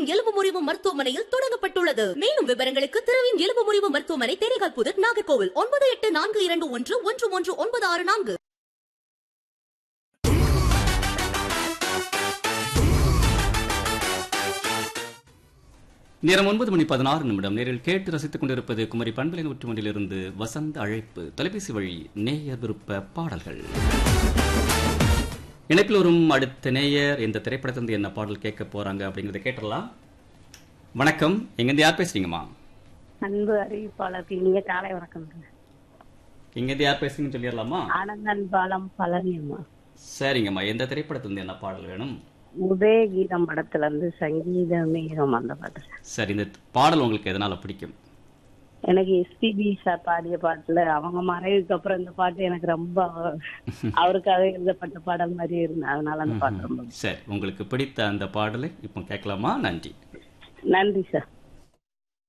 திருவையின் எலும்பு முறிவு மருத்துவமனையில் தொடங்கப்பட்டுள்ளது மேலும் விவரங்களுக்கு திருவையின் எலும்பு முறிவு மருத்துவமனை தேரைகால் புதர் நாகர்கோவில் ஒன்பது எட்டு நான்கு இரண்டு ஒன்று ஒன்று ஒன்று ஒன்பது ஆறு நான்கு நேரம் ஒன்பது மணி பதினாறு நிமிடம் நேரில் கேட்டு ரசித்துக் கொண்டிருப்பது குமரி பண்பலை நூற்றி ஒன்றிலிருந்து வசந்த அழைப்பு தொலைபேசி வழி நேயர் விருப்ப பாடல்கள் இணைப்பில் வரும் அடுத்த நேயர் இந்த திரைப்படத்திலிருந்து என்ன பாடல் கேட்க போறாங்க அப்படிங்கறத கேட்டலாம் வணக்கம் எங்கிருந்து யார் பேசுறீங்கம்மா அன்பு அறிவிப்பாளருக்கு இனிய காலை வணக்கம் எங்கிருந்து யார் பேசுறீங்கன்னு சொல்லிடலாமா ஆனந்தன் பாலம் பழனி அம்மா சரிங்கம்மா எந்த திரைப்படத்திலிருந்து என்ன பாடல் வேணும் உதய கீதம் படத்துல இருந்து சங்கீத மேகம் அந்த பாட்டு சரி இந்த பாடல் உங்களுக்கு எதனால பிடிக்கும் எனக்கு எஸ்பிபி சார் பாடிய பாட்டுல அவங்க மறைவுக்கு அப்புறம் இந்த பாட்டு எனக்கு ரொம்ப அவருக்காக எழுதப்பட்ட பாடல் மாதிரி இருந்தது அதனால அந்த பாட்டு ரொம்ப சரி உங்களுக்கு பிடித்த அந்த பாடலை இப்போ கேட்கலாமா நன்றி நன்றி சார்